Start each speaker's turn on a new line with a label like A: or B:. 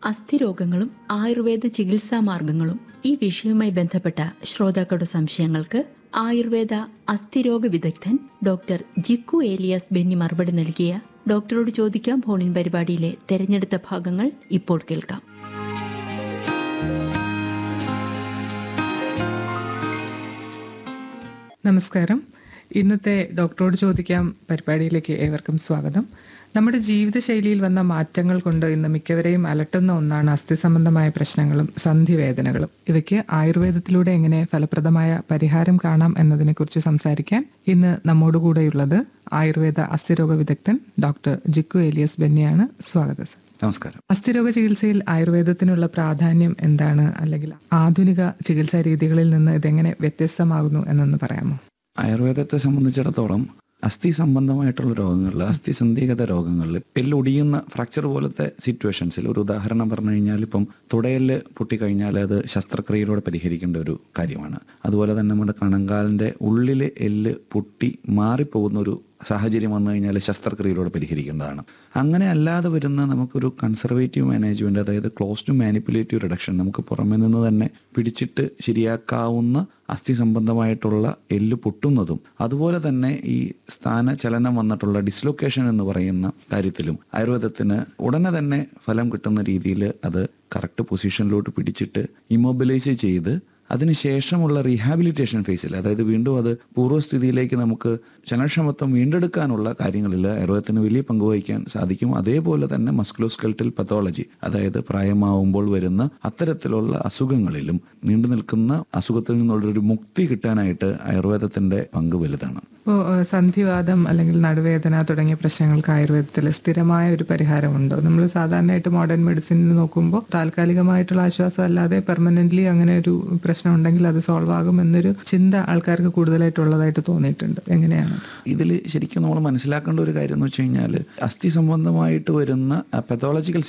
A: അസ്ഥിരോഗങ്ങളും ആയുർവേദ ചികിത്സാ മാർഗങ്ങളും ഈ വിഷയവുമായി ബന്ധപ്പെട്ട ശ്രോതാക്കളുടെ സംശയങ്ങൾക്ക് ആയുർവേദ അസ്ഥിരോഗ വിദഗ്ധൻ ഡോക്ടർ ജിക്കു ഏലിയാസ് ബെന്നി മറുപടി നൽകിയ ഡോക്ടറോട് ചോദിക്കാം ഫോണിൻ പരിപാടിയിലെ തെരഞ്ഞെടുത്ത ഭാഗങ്ങൾ ഇപ്പോൾ കേൾക്കാം
B: നമസ്കാരം ഇന്നത്തെ ഡോക്ടറോട് ചോദിക്കാം പരിപാടിയിലേക്ക് ഏവർക്കും സ്വാഗതം നമ്മുടെ ജീവിതശൈലിയിൽ വന്ന മാറ്റങ്ങൾ കൊണ്ട് ഇന്ന് മിക്കവരെയും അലട്ടുന്ന ഒന്നാണ് അസ്ഥി സംബന്ധമായ പ്രശ്നങ്ങളും സന്ധിവേദനകളും ഇവയ്ക്ക് ആയുർവേദത്തിലൂടെ എങ്ങനെ ഫലപ്രദമായ പരിഹാരം കാണാം എന്നതിനെക്കുറിച്ച് സംസാരിക്കാൻ ഇന്ന് നമ്മോടുകൂടെയുള്ളത് ആയുർവേദ അസ്ഥിരോഗ വിദഗ്ധൻ ഡോക്ടർ ജിക്കു ഏലിയസ് ബെന്നിയാണ് സ്വാഗതം സർ
C: നമസ്കാരം
B: അസ്ഥിരോഗ ചികിത്സയിൽ ആയുർവേദത്തിനുള്ള പ്രാധാന്യം എന്താണ് അല്ലെങ്കിൽ ആധുനിക ചികിത്സാ രീതികളിൽ നിന്ന് ഇതെങ്ങനെ വ്യത്യസ്തമാകുന്നു എന്നൊന്ന് പറയാമോ
C: ആയുർവേദത്തെ സംബന്ധിച്ചിടത്തോളം അസ്ഥി സംബന്ധമായിട്ടുള്ള രോഗങ്ങളിൽ അസ്ഥി സന്ധിഗത രോഗങ്ങളിൽ എല്ലൊടിയുന്ന ഫ്രാക്ചർ പോലത്തെ സിറ്റുവേഷൻസിൽ ഒരു ഉദാഹരണം പറഞ്ഞു കഴിഞ്ഞാൽ ഇപ്പം തുടയല് പൊട്ടിക്കഴിഞ്ഞാൽ അത് ശസ്ത്രക്രിയയിലൂടെ പരിഹരിക്കേണ്ട ഒരു കാര്യമാണ് അതുപോലെ തന്നെ നമ്മുടെ കണങ്കാലിൻ്റെ ഉള്ളിലെ എല്ല് പൊട്ടി മാറിപ്പോകുന്ന ഒരു സാഹചര്യം വന്നു കഴിഞ്ഞാൽ ശസ്ത്രക്രിയയിലൂടെ പരിഹരിക്കേണ്ടതാണ് അങ്ങനെ അല്ലാതെ വരുന്ന നമുക്കൊരു കൺസർവേറ്റീവ് മാനേജ്മെന്റ് അതായത് ക്ലോസ് ടു മാനിപ്പുലേറ്റീവ് റിഡക്ഷൻ നമുക്ക് പുറമെ നിന്ന് തന്നെ പിടിച്ചിട്ട് ശരിയാക്കാവുന്ന അസ്ഥി സംബന്ധമായിട്ടുള്ള എല്ല് പൊട്ടുന്നതും അതുപോലെ തന്നെ ഈ സ്ഥാന ചലനം വന്നിട്ടുള്ള ഡിസ്ലൊക്കേഷൻ എന്ന് പറയുന്ന കാര്യത്തിലും ആയുർവേദത്തിന് ഉടനെ തന്നെ ഫലം കിട്ടുന്ന രീതിയിൽ അത് കറക്റ്റ് പൊസിഷനിലോട്ട് പിടിച്ചിട്ട് ഇമ്മൊബിലൈസ് ചെയ്ത് അതിനുശേഷമുള്ള റീഹാബിലിറ്റേഷൻ ഫേസിൽ അതായത് വീണ്ടും അത് പൂർവ്വസ്ഥിതിയിലേക്ക് നമുക്ക് ചലനക്ഷമത്വം വീണ്ടെടുക്കാനുള്ള കാര്യങ്ങളിൽ ആയുർവേദത്തിന് വലിയ പങ്ക് വഹിക്കാൻ സാധിക്കും അതേപോലെ തന്നെ മസ്കുലോസ്കെൽറ്റൽ പത്തോളജി അതായത് പ്രായമാവുമ്പോൾ വരുന്ന അത്തരത്തിലുള്ള അസുഖങ്ങളിലും നീണ്ടു നിൽക്കുന്ന അസുഖത്തിൽ നിന്നുള്ളൊരു മുക്തി കിട്ടാനായിട്ട് ആയുർവേദത്തിന്റെ പങ്ക് വലുതാണ്
B: ഇപ്പോൾ സന്ധിവാദം അല്ലെങ്കിൽ നടുവേദന തുടങ്ങിയ പ്രശ്നങ്ങൾക്ക് ആയുർവേദത്തിൽ സ്ഥിരമായ ഒരു പരിഹാരമുണ്ടോ നമ്മൾ സാധാരണയായിട്ട് മോഡേൺ മെഡിസിനിൽ നോക്കുമ്പോൾ താൽക്കാലികമായിട്ടുള്ള ആശ്വാസം അല്ലാതെ പെർമനന്റ്ലി അങ്ങനെ ഒരു പ്രശ്നം ഉണ്ടെങ്കിൽ അത് സോൾവ് ആകും എന്നൊരു ചിന്ത ആൾക്കാർക്ക് കൂടുതലായിട്ടുള്ളതായിട്ട് തോന്നിയിട്ടുണ്ട് എങ്ങനെയാണ്
C: ഇതിൽ ശരിക്കും നമ്മൾ മനസ്സിലാക്കേണ്ട ഒരു കാര്യം എന്ന് വെച്ച് കഴിഞ്ഞാൽ അസ്ഥി സംബന്ധമായിട്ട് വരുന്ന പത്തോളജിക്കൽ